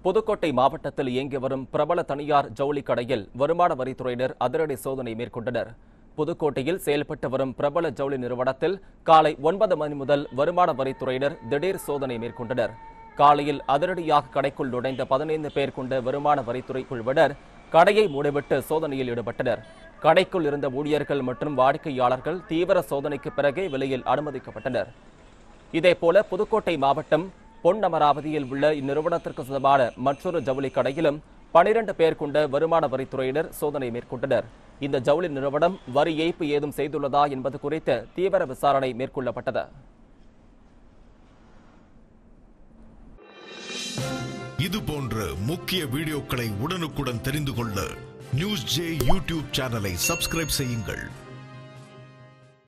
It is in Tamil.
புதுக்கோட்டை மாவட்டத்தில் இயங்கி வரும் பிரபல தனியார் ஜவுளி கடையில் வருமான வரித்துறையினர் அதிரடி சோதனை மேற்கொண்டனர் புதுக்கோட்டையில் செயல்பட்டு வரும் பிரபல ஜவுளி நிறுவனத்தில் காலை ஒன்பது மணி முதல் வருமான வரித்துறையினர் திடீர் சோதனை மேற்கொண்டனர் காலையில் அதிரடியாக கடைக்குள் நுழைந்த பதினைந்து பேர் கொண்ட வருமான வரித்துறை குழுவினர் கடையை மூடிவிட்டு சோதனையில் ஈடுபட்டனர் கடைக்குள் இருந்த ஊழியர்கள் மற்றும் வாடிக்கையாளர்கள் தீவிர சோதனைக்கு பிறகே வெளியில் அனுமதிக்கப்பட்டனர் இதேபோல புதுக்கோட்டை மாவட்டம் பொன்னமராவதியில் உள்ள இந்நிறுவனத்திற்கு சொந்தமான மற்றொரு ஜவுளி கடையிலும் பனிரெண்டு பேர் கொண்ட வருமான வரித்துறையினர் சோதனை மேற்கொண்டனர் இந்த ஜவுளி நிறுவனம் வரி ஏய்ப்பு ஏதும் செய்துள்ளதா என்பது குறித்து தீவிர விசாரணை மேற்கொள்ளப்பட்டது இது போன்ற முக்கிய வீடியோக்களை உடனுக்குடன் தெரிந்து கொள்ள நியூஸ் ஜே யூடியூப் சேனலை சப்ஸ்கிரைப் செய்யுங்கள்